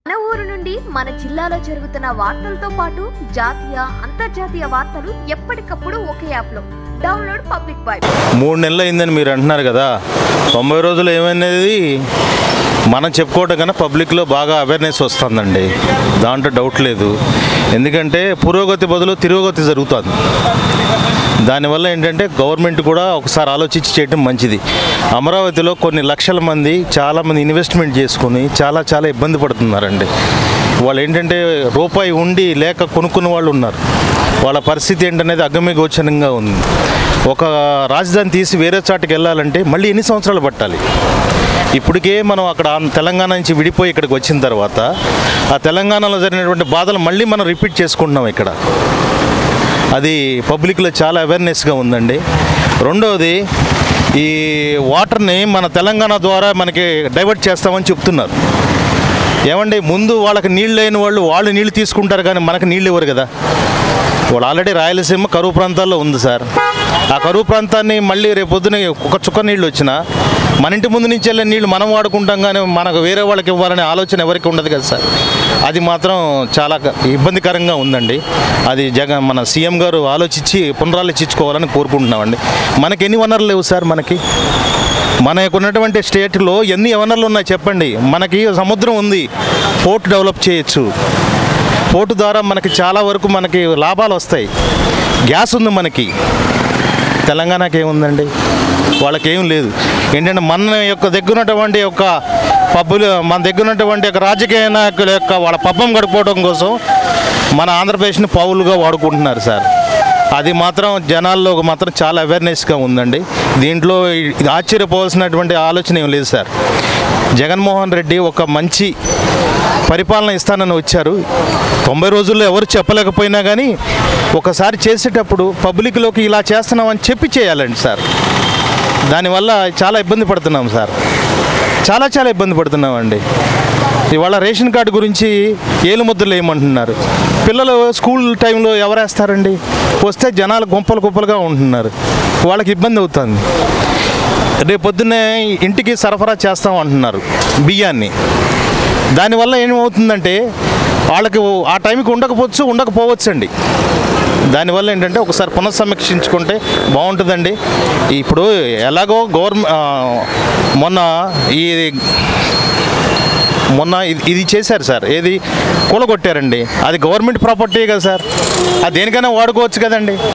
మన ఊరు నుండి మన జిల్లాలో జరుగుతున్న వార్తలతో పాటు జాతీయ అంతర్జాతీయ వార్తలు ఎప్పటికప్పుడు ఒకే యాప్ లో డౌన్లోడ్ పబ్లిక్ బాయ్ మూడు నెలలు అయిందని మీరు అంటున్నారు కదా తొంభై రోజులు ఏమైనది మనం చెప్పుకోవడం కన్నా పబ్లిక్లో బాగా అవేర్నెస్ వస్తుందండి దాంట్లో డౌట్ లేదు ఎందుకంటే పురోగతి బదులు తిరోగతి జరుగుతుంది దానివల్ల ఏంటంటే గవర్నమెంట్ కూడా ఒకసారి ఆలోచించి చేయడం మంచిది అమరావతిలో కొన్ని లక్షల మంది చాలామంది ఇన్వెస్ట్మెంట్ చేసుకుని చాలా చాలా ఇబ్బంది పడుతున్నారండి వాళ్ళు ఏంటంటే రూపాయి ఉండి లేక కొనుక్కున్న వాళ్ళు ఉన్నారు వాళ్ళ పరిస్థితి ఏంటనేది అగమ్య గోచరంగా ఉంది ఒక రాజధాని తీసి వేరే చాటుకి వెళ్ళాలంటే మళ్ళీ ఎన్ని సంవత్సరాలు పట్టాలి ఇప్పటికే మనం అక్కడ ఆంధ్ర- తెలంగాణ నుంచి విడిపోయి ఇక్కడికి వచ్చిన తర్వాత ఆ తెలంగాణలో జరిగినటువంటి బాధలు మళ్ళీ మనం రిపీట్ చేసుకుంటున్నాం ఇక్కడ అది పబ్లిక్లో చాలా అవేర్నెస్గా ఉందండి రెండవది ఈ వాటర్ని మన తెలంగాణ ద్వారా మనకి డైవర్ట్ చేస్తామని చెప్తున్నారు ఏమండి ముందు వాళ్ళకి నీళ్ళు లేని వాళ్ళు వాళ్ళు నీళ్ళు తీసుకుంటారు కానీ మనకు నీళ్ళు ఇవ్వరు కదా వాళ్ళు ఆల్రెడీ రాయలసీమ కరువు ప్రాంతాల్లో ఉంది సార్ ఆ కరువు ప్రాంతాన్ని మళ్ళీ రేపు పొద్దున ఒక చుక్క నీళ్ళు వచ్చినా మన ఇంటి ముందు నుంచి వెళ్ళే నీళ్ళు మనం వాడుకుంటాం కానీ మనకు వేరే వాళ్ళకి ఇవ్వాలనే ఆలోచన ఎవరికి ఉండదు కదా సార్ అది మాత్రం చాలా క- ఇబ్బందికరంగా ఉందండి అది జగన్ మన సీఎం గారు ఆలోచించి పునరాలోచించుకోవాలని కోరుకుంటున్నామండి మనకి ఎన్ని వనరులు లేవు సార్ మనకి మనకు ఉన్నటువంటి స్టేట్లో ఎన్ని వనరులు ఉన్నాయి చెప్పండి మనకి సముద్రం ఉంది పోర్ట్ డెవలప్ చేయొచ్చు పోర్టు ద్వారా మనకి చాలా వరకు మనకి లాభాలు వస్తాయి గ్యాస్ ఉంది మనకి తెలంగాణకి ఏముందండి వాళ్ళకేం లేదు ఏంటంటే మన యొక్క దగ్గర ఉన్నటువంటి యొక్క పబ్బులు మన దగ్గర ఉన్నటువంటి యొక్క రాజకీయ నాయకుల యొక్క వాళ్ళ పబ్బం గడుపుకోవడం కోసం మన ఆంధ్రప్రదేశ్ని పౌలుగా వాడుకుంటున్నారు సార్ అది మాత్రం జనాల్లో మాత్రం చాలా అవేర్నెస్గా ఉందండి దీంట్లో ఇది ఆశ్చర్యపోవాల్సినటువంటి ఆలోచన ఏం లేదు సార్ జగన్మోహన్ రెడ్డి ఒక మంచి పరిపాలన ఇస్తానని వచ్చారు తొంభై రోజుల్లో ఎవరు చెప్పలేకపోయినా కానీ ఒకసారి చేసేటప్పుడు పబ్లిక్లోకి ఇలా చేస్తున్నామని చెప్పి చేయాలండి సార్ దానివల్ల చాలా ఇబ్బంది పడుతున్నాం సార్ చాలా చాలా ఇబ్బంది పడుతున్నామండి ఇవాళ రేషన్ కార్డు గురించి ఏలు ముద్రలు వేయమంటున్నారు పిల్లలు స్కూల్ టైంలో ఎవరు వేస్తారండి వస్తే జనాలు గుంపలు గుంపలుగా ఉంటున్నారు వాళ్ళకి ఇబ్బంది అవుతుంది రేపు పొద్దున్నే ఇంటికి సరఫరా చేస్తాం అంటున్నారు బియ్యాన్ని దానివల్ల ఏమవుతుందంటే వాళ్ళకి ఆ టైంకి ఉండకపోవచ్చు ఉండకపోవచ్చు అండి దానివల్ల ఏంటంటే ఒకసారి పునఃసమీక్షించుకుంటే బాగుంటుందండి ఇప్పుడు ఎలాగో గవర్నమెంట్ మొన్న ఈ మొన్న ఇది ఇది చేశారు సార్ ఏది కూలగొట్టారండి అది గవర్నమెంట్ ప్రాపర్టీ కదా సార్ అది దేనికైనా వాడుకోవచ్చు కదండి